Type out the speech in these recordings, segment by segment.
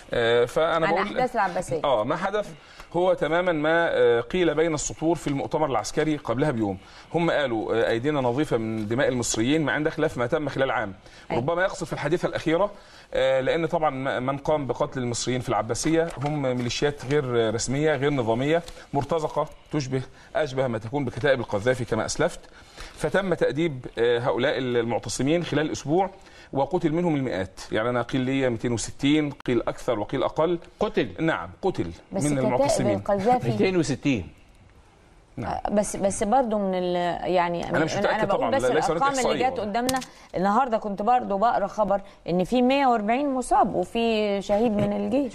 آه، فانا عن بقول احداث العباسيه اه ما حدث هو تماما ما آه، قيل بين السطور في المؤتمر العسكري قبلها بيوم هم قالوا آه، ايدينا نظيفه من دماء المصريين مع عند خلاف ما تم خلال عام أي. ربما يقصد في الحادثه الاخيره آه، لان طبعا م- من قام بقتل المصريين في العباسيه هم ميليشيات غير رسميه غير نظاميه مرتزقه تشبه اشبه ما تكون بكتائب القذافي كما اسلفت فتم تاديب آه، هؤلاء المعتصمين خلال اسبوع وقتل منهم المئات يعني انا قيل لي 260 قيل اكثر وقيل اقل قتل نعم قتل بس من كتائب المعتصمين القذافي 260 بس بس برضه من ال يعني أنا مش متأكد بقول طبعاً، بس لا- ليس هناك الارقام اللي إحصائية. جت قدامنا النهارده كنت برضه بقرا خبر ان في 140 مصاب وفي شهيد من الجيش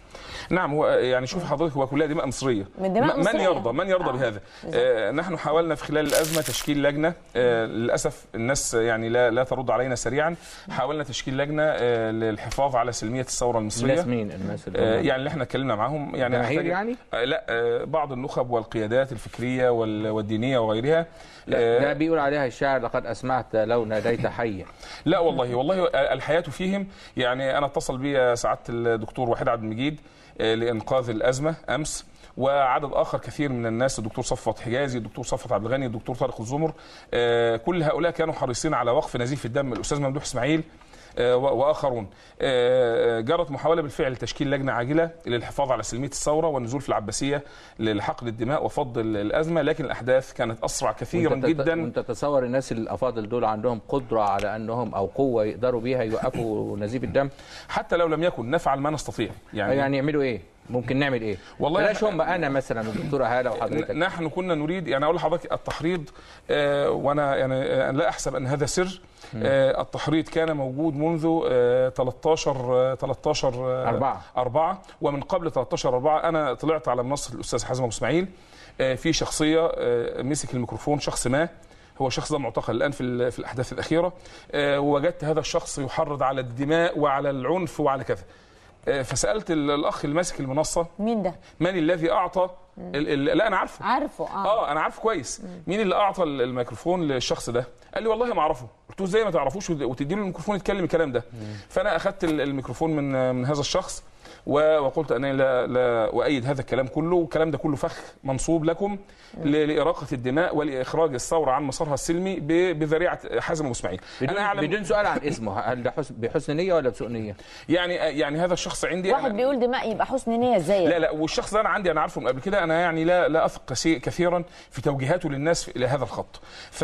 نعم هو يعني شوف حضرتك هو كلها دماء مصريه من دماء م- من مصرية. يرضى من يرضى آه. بهذا بالظبط. آه نحن حاولنا في خلال الازمه تشكيل لجنه آه للاسف الناس يعني لا لا ترد علينا سريعا حاولنا تشكيل لجنه آه للحفاظ على سلميه الثوره المصريه الناس مين الناس اللي آه هم- يعني اللي احنا اتكلمنا معاهم يعني جماهير محتاج- يعني؟ آه لا آه بعض النخب والقيادات الفكريه وال- والدينيه وغيرها لا آه ده بيقول عليها الشاعر لقد اسمعت لو ناديت حيا لا والله والله الحياة فيهم يعني أنا اتصل بي سعادة الدكتور وحيد عبد المجيد آه، لإنقاذ الأزمة أمس وعدد آخر كثير من الناس الدكتور صفوت حجازي الدكتور صفوت عبد الغني الدكتور طارق الزمر آه، كل هؤلاء كانوا حريصين على وقف نزيف الدم الأستاذ ممدوح إسماعيل آه، و- واخرون آه، آه، جرت محاوله بالفعل لتشكيل لجنه عاجله للحفاظ على سلميه الثوره والنزول في العباسيه لحقن الدماء وفض ال- الازمه لكن الاحداث كانت اسرع كثيرا وانت تت- جدا وانت تتصور الناس الافاضل دول عندهم قدره على انهم او قوه يقدروا بيها يوقفوا نزيف الدم حتى لو لم يكن نفعل ما نستطيع يعني, يعني يعملوا ايه ممكن نعمل ايه والله بلاش إحنا- هم انا مثلا الدكتوره هاله وحضرتك ن- نحن كنا نريد يعني اقول لحضرتك التحريض آه، وانا يعني آه، لا احسب ان هذا سر آه، التحريض كان موجود منذ آه، 13 آه، 13 آه، أربعة. أربعة ومن قبل 13 أربعة أنا طلعت على منصة الأستاذ حازم أبو إسماعيل آه، في شخصية آه، مسك الميكروفون شخص ما هو الشخص ده معتقل الان في ال- في الاحداث الاخيره آه، ووجدت هذا الشخص يحرض على الدماء وعلى العنف وعلى كذا آه، فسالت ال- الاخ اللي ماسك المنصه مين ده؟ من الذي اعطى ال- ال- لا انا عارفه عارفه اه, اه انا عارفه كويس مين اللي اعطى ال- الميكروفون للشخص ده قال لي والله ما اعرفه قلت له ازاي ما تعرفوش وت- وتدي له الميكروفون يتكلم الكلام ده فانا اخذت ال- الميكروفون من من هذا الشخص و- وقلت انني لا لا اؤيد هذا الكلام كله والكلام ده كله فخ منصوب لكم ل- لاراقه الدماء ولاخراج الثوره عن مسارها السلمي ب- بذريعه حازم ابو اسماعيل بدون, انا اعلم بدون سؤال عن اسمه هل ده حسن بحسن نيه ولا بسوء نيه؟ يعني يعني هذا الشخص عندي واحد أنا- بيقول دماء يبقى حسن نيه ازاي؟ لا لا والشخص ده انا عندي انا عارفه من قبل كده انا يعني لا لا اثق كثي- كثيرا في توجيهاته للناس الى هذا الخط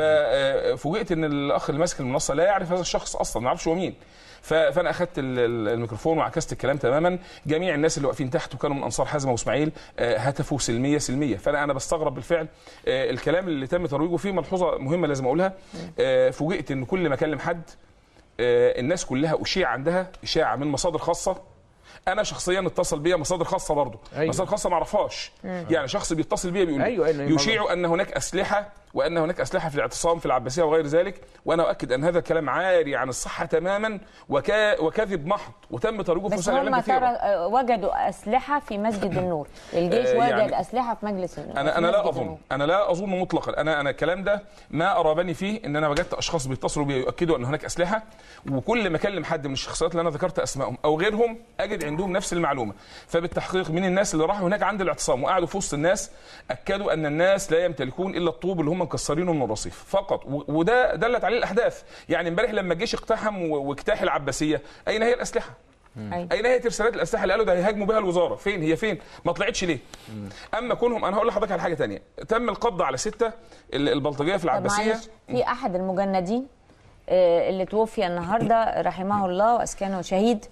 ففوجئت ان الاخ اللي ماسك المنصه لا يعرف هذا الشخص اصلا ما يعرفش هو مين ف- فانا اخذت ال- ال- الميكروفون وعكست الكلام تماما جميع الناس اللي واقفين تحت وكانوا من انصار حازم واسماعيل آه، هتفوا سلميه سلميه فانا انا بستغرب بالفعل آه، الكلام اللي تم ترويجه فيه ملحوظه مهمه لازم اقولها آه، فوجئت ان كل ما اكلم حد آه، الناس كلها اشيع عندها اشاعه من مصادر خاصه انا شخصيا اتصل بيا مصادر خاصه برضه أيوة. أيوة. مصادر خاصه ما اعرفهاش يعني شخص بيتصل بيا بيقول لي أيوة، إنه يشيع ان هناك اسلحه وان هناك اسلحه في الاعتصام في العباسيه وغير ذلك وانا اؤكد ان هذا الكلام عاري عن الصحه تماما وكا وكذب محض وتم ترويجه في بس وسائل هم الاعلام ترى كثيره آه، وجدوا اسلحه في مسجد النور الجيش آه، وجد يعني اسلحه في مجلس النور انا في انا لا مسجد اظن النور. انا لا اظن مطلقا انا انا الكلام ده ما ارابني فيه ان انا وجدت اشخاص بيتصلوا بي يؤكدوا ان هناك اسلحه وكل ما اكلم حد من الشخصيات اللي انا ذكرت اسمائهم او غيرهم اجد عندهم نفس المعلومه فبالتحقيق من الناس اللي راحوا هناك عند الاعتصام وقعدوا في وسط الناس اكدوا ان الناس لا يمتلكون الا الطوب اللي هم مكسرينه من الرصيف فقط و- وده دلت عليه الاحداث يعني امبارح لما الجيش اقتحم و- واجتاح العباسيه اين هي الاسلحه أيوة. اين هي ترسالات الاسلحه اللي قالوا ده هيهاجموا بها الوزاره فين هي فين ما طلعتش ليه اما كونهم انا هقول لحضرتك على حاجه تانية تم القبض على سته ال- البلطجيه في طب العباسيه معلش في احد المجندين آه، اللي توفي النهارده رحمه الله واسكنه شهيد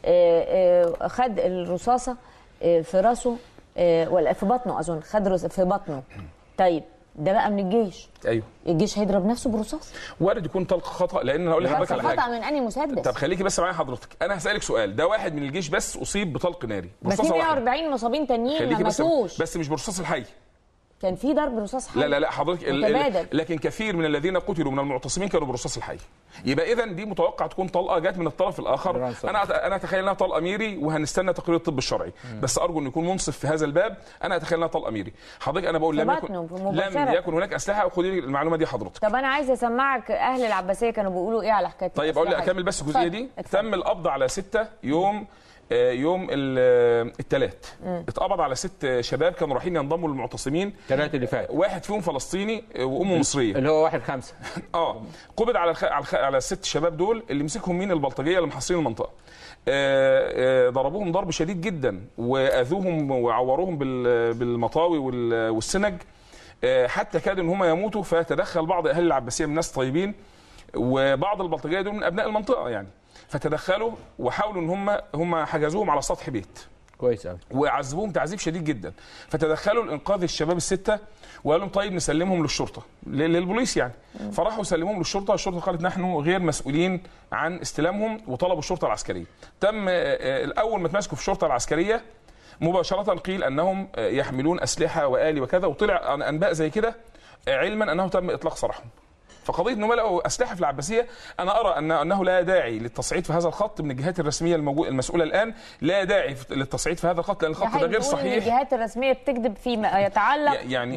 آه، آه، خد الرصاصه آه، في راسه آه، ولا في بطنه اظن خد رص- في بطنه طيب ده بقى من الجيش ايوه الجيش هيضرب نفسه برصاص وارد يكون طلق خطا لان انا هقول لحضرتك على خطا حاجه من انهي مسدس طب خليكي بس معايا حضرتك انا هسالك سؤال ده واحد من الجيش بس اصيب بطلق ناري بس في رصاصة واحدة. 140 مصابين تانيين ما خليكي بس ماتوش بس مش برصاص الحي كان في ضرب رصاص حي لا لا لا حضرتك ال- ال- متبادل. لكن كثير من الذين قتلوا من المعتصمين كانوا برصاص الحي يبقى اذا دي متوقع تكون طلقه جت من الطرف الاخر إيران صدق. انا أت- انا اتخيل انها طلقه ميري وهنستنى تقرير الطب الشرعي بس ارجو انه يكون منصف في هذا الباب انا اتخيل انها طلقه ميري حضرتك انا بقول في لم بطنه، يكن في لم مباشرة. يكن هناك اسلحه خدي المعلومه دي حضرتك طب انا عايزه اسمعك اهل العباسيه كانوا بيقولوا ايه على حكايه طيب اقول لي الأسلحة اكمل بس الجزئيه اتفضل، دي اتفضل. تم القبض على ستة يوم آه، يوم الثلاث اتقبض على ست شباب كانوا رايحين ينضموا للمعتصمين الثلاث اللي فات واحد فيهم فلسطيني آه، وامه مصريه اللي هو واحد خمسة اه قبض على الخ... على, الخ... على الست شباب دول اللي مسكهم مين البلطجيه اللي محاصرين المنطقه آه، آه، ضربوهم ضرب شديد جدا واذوهم وعوروهم بال... بالمطاوي وال... والسنج آه، حتى كادوا ان هم يموتوا فتدخل بعض اهل العباسيه من ناس طيبين وبعض البلطجيه دول من ابناء المنطقه يعني فتدخلوا وحاولوا ان هم هم حجزوهم على سطح بيت كويس قوي وعذبوهم تعذيب شديد جدا فتدخلوا لانقاذ الشباب السته وقالوا لهم طيب نسلمهم للشرطه ل- للبوليس يعني فراحوا سلموهم للشرطه الشرطه قالت نحن غير مسؤولين عن استلامهم وطلبوا الشرطه العسكريه تم آه، آه، الاول ما اتمسكوا في الشرطه العسكريه مباشره قيل انهم آه، يحملون اسلحه والي وكذا وطلع عن انباء زي كده آه، علما انه تم اطلاق سراحهم فقضيه انهم لقوا اسلحه في العباسيه انا ارى ان انه لا داعي للتصعيد في هذا الخط من الجهات الرسميه الموجود المسؤوله الان لا داعي في- للتصعيد في هذا الخط لان الخط ده غير صحيح الجهات الرسميه بتكذب فيما يتعلق يعني-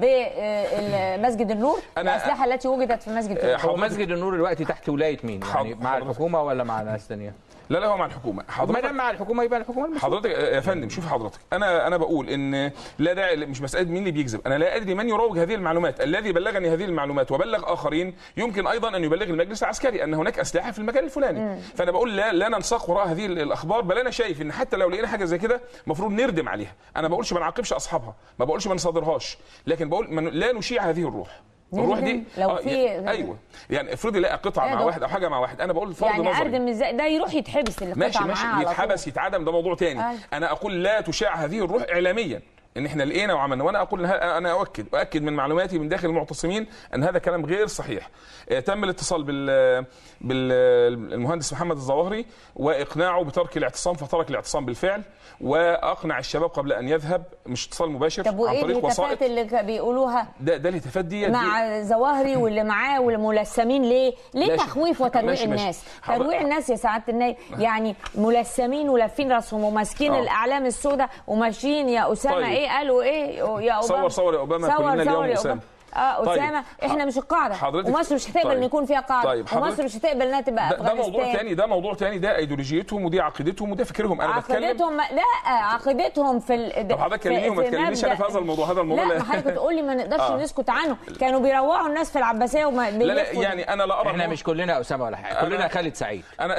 بمسجد النور أنا- الاسلحه التي وجدت في مسجد آه، النور هو حضرتك- مسجد النور دلوقتي تحت ولايه مين؟ يعني حاضر، مع حضرتك. الحكومه ولا مع ناس ثانيه؟ لا لا هو مع الحكومه ما حضرتك دام مع الحكومه يبقى الحكومه المسؤولة. حضرتك يا فندم شوف حضرتك انا انا بقول ان لا داعي مش مساله مين اللي بيكذب انا لا ادري من يروج هذه المعلومات الذي بلغني هذه المعلومات وبلغ اخرين يمكن ايضا ان يبلغ المجلس العسكري ان هناك اسلحه في المكان الفلاني فانا بقول لا لا ننساق وراء هذه الاخبار بل انا شايف ان حتى لو لقينا حاجه زي كده المفروض نردم عليها انا ما بقولش ما نعاقبش اصحابها ما بقولش ما نصادرهاش لكن بقول ما ن- لا نشيع هذه الروح الروح دي نردم لو آه، في- يعني ايوه يعني افرضي لا قطعه يا مع دكتور. واحد او حاجه مع واحد انا بقول فرض يعني نظري اردم ازاي ده يروح يتحبس اللي ماشي قطع ماشي معاه على طول. يتحبس يتعدم ده موضوع تاني أيوة. انا اقول لا تشاع هذه الروح اعلاميا ان احنا لقينا وعملنا وانا اقول إن ه- انا اؤكد اؤكد من معلوماتي من داخل المعتصمين ان هذا كلام غير صحيح آه، تم الاتصال بال بالمهندس محمد الظواهري واقناعه بترك الاعتصام فترك الاعتصام بالفعل واقنع الشباب قبل ان يذهب مش اتصال مباشر طب عن وايه طريق الهتافات وسائط اللي ك- بيقولوها ده ده الهتافات دي دي- مع زواهري واللي معاه والملثمين ليه؟ ليه ماشي. تخويف وترويع ماشي، ماشي. الناس؟ حضر- ترويع الناس يا سعاده النايب يعني ملثمين ولافين راسهم وماسكين آه. الاعلام السوداء وماشيين يا اسامه طيب. ايه قالوا ايه يا اوباما صور صور يا أوباما، صور كلنا اليوم صور يا أسامة. أوباما. اه طيب. اسامه احنا مش القاعده حضرتك- ومصر مش هتقبل طيب. ان يكون فيها قاعده طيب، حضرتك- ومصر مش هتقبل انها تبقى ده, ده موضوع افغانستان تاني ده موضوع تاني ده ايديولوجيتهم ودي عقيدتهم وده فكرهم انا بتكلم عقيدتهم لا عقيدتهم في ال... طب حضرتك في- كلميني وما في تكلمنيش انا في مبدأ- هذا الموضوع هذا الموضوع لا ما حضرتك بتقولي ما نقدرش آه. نسكت عنه كانوا بيروعوا الناس في العباسيه وما لا لا بيلفوا- يعني انا لا ارى احنا إن هو- مش كلنا اسامه ولا حاجه كلنا خالد سعيد انا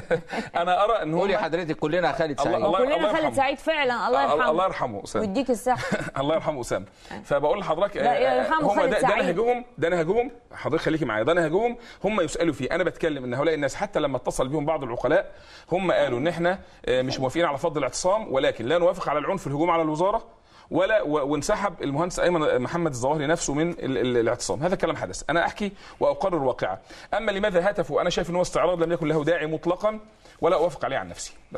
انا ارى ان هو قولي حضرتك كلنا خالد الله- سعيد الله- وكلنا يرحمه. خالد سعيد فعلا الله يرحمه الله يرحمه اسامه ويديك الصحه الله يرحمه اسامه فبقول لحضرتك لا، يرحمه هم خالد ده, ده سعيد. نهجهم ده نهجهم حضرتك خليكي معايا ده نهجهم هم يسالوا فيه انا بتكلم ان هؤلاء الناس حتى لما اتصل بهم بعض العقلاء هم قالوا ان احنا آه، مش موافقين على فض الاعتصام ولكن لا نوافق على العنف الهجوم على الوزاره ولا و- وانسحب المهندس ايمن محمد الظواهري نفسه من ال- ال- الاعتصام هذا كلام حدث انا احكي واقرر واقعه اما لماذا هتفوا انا شايف ان هو استعراض لم يكن له داعي مطلقا ولا اوافق عليه عن نفسي